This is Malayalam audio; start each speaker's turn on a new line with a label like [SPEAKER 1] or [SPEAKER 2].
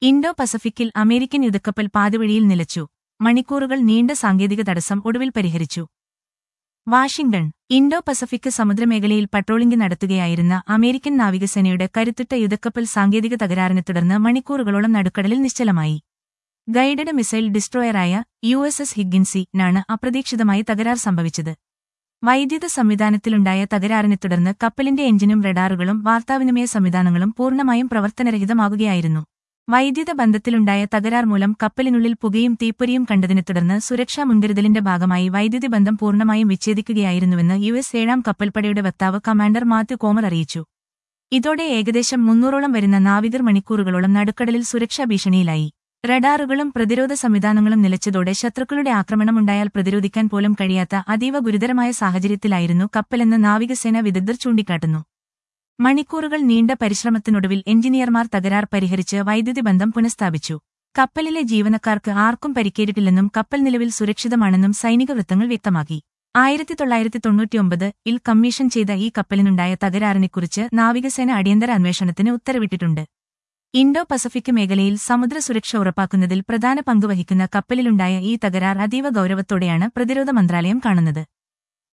[SPEAKER 1] ഇൻഡോ പസഫിക്കിൽ അമേരിക്കൻ യുദ്ധക്കപ്പൽ പാതിവഴിയിൽ നിലച്ചു മണിക്കൂറുകൾ നീണ്ട സാങ്കേതിക തടസ്സം ഒടുവിൽ പരിഹരിച്ചു വാഷിംഗ്ടൺ ഇൻഡോ പസഫിക് സമുദ്രമേഖലയിൽ പട്രോളിംഗ് നടത്തുകയായിരുന്ന അമേരിക്കൻ നാവികസേനയുടെ കരുത്തുറ്റ യുദ്ധക്കപ്പൽ സാങ്കേതിക തകരാറിനെ തുടർന്ന് മണിക്കൂറുകളോളം നടുക്കടലിൽ നിശ്ചലമായി ഗൈഡഡ് മിസൈൽ ഡിസ്ട്രോയറായ യു എസ് എസ് ഹിഗിൻസി നാണ് അപ്രതീക്ഷിതമായി തകരാർ സംഭവിച്ചത് വൈദ്യുത സംവിധാനത്തിലുണ്ടായ തകരാറിനെ തുടർന്ന് കപ്പലിന്റെ എഞ്ചിനും റഡാറുകളും വാർത്താവിനിമയ സംവിധാനങ്ങളും പൂർണ്ണമായും പ്രവർത്തനരഹിതമാകുകയായിരുന്നു വൈദ്യുത ബന്ധത്തിലുണ്ടായ തകരാർ മൂലം കപ്പലിനുള്ളിൽ പുകയും തീപ്പൊരിയും കണ്ടതിനെ തുടർന്ന് സുരക്ഷാ മുൻകരുതലിന്റെ ഭാഗമായി വൈദ്യുതി ബന്ധം പൂർണ്ണമായും വിച്ഛേദിക്കുകയായിരുന്നുവെന്ന് യു എസ് ഏഴാം കപ്പൽപ്പടയുടെ വക്താവ് കമാൻഡർ മാത്യു കോമർ അറിയിച്ചു ഇതോടെ ഏകദേശം മുന്നൂറോളം വരുന്ന നാവികർ മണിക്കൂറുകളോളം നടുക്കടലിൽ സുരക്ഷാ ഭീഷണിയിലായി റഡാറുകളും പ്രതിരോധ സംവിധാനങ്ങളും നിലച്ചതോടെ ശത്രുക്കളുടെ ആക്രമണമുണ്ടായാൽ പ്രതിരോധിക്കാൻ പോലും കഴിയാത്ത അതീവ ഗുരുതരമായ സാഹചര്യത്തിലായിരുന്നു കപ്പലെന്ന് നാവികസേന വിദഗ്ധർ ചൂണ്ടിക്കാട്ടുന്നു മണിക്കൂറുകൾ നീണ്ട പരിശ്രമത്തിനൊടുവിൽ എഞ്ചിനീയർമാർ തകരാർ പരിഹരിച്ച് വൈദ്യുതി ബന്ധം പുനഃസ്ഥാപിച്ചു കപ്പലിലെ ജീവനക്കാർക്ക് ആർക്കും പരിക്കേറ്റിട്ടില്ലെന്നും കപ്പൽ നിലവിൽ സുരക്ഷിതമാണെന്നും സൈനിക വൃത്തങ്ങൾ വ്യക്തമാക്കി ആയിരത്തി തൊള്ളായിരത്തി തൊണ്ണൂറ്റിയൊമ്പത് ഇൽ കമ്മീഷൻ ചെയ്ത ഈ കപ്പലിനുണ്ടായ തകരാറിനെക്കുറിച്ച് നാവികസേന അടിയന്തര അന്വേഷണത്തിന് ഉത്തരവിട്ടിട്ടുണ്ട് ഇൻഡോ പസഫിക് മേഖലയിൽ സമുദ്ര സുരക്ഷ ഉറപ്പാക്കുന്നതിൽ പ്രധാന പങ്കുവഹിക്കുന്ന കപ്പലിലുണ്ടായ ഈ തകരാർ അതീവ ഗൌരവത്തോടെയാണ് പ്രതിരോധ മന്ത്രാലയം കാണുന്നത്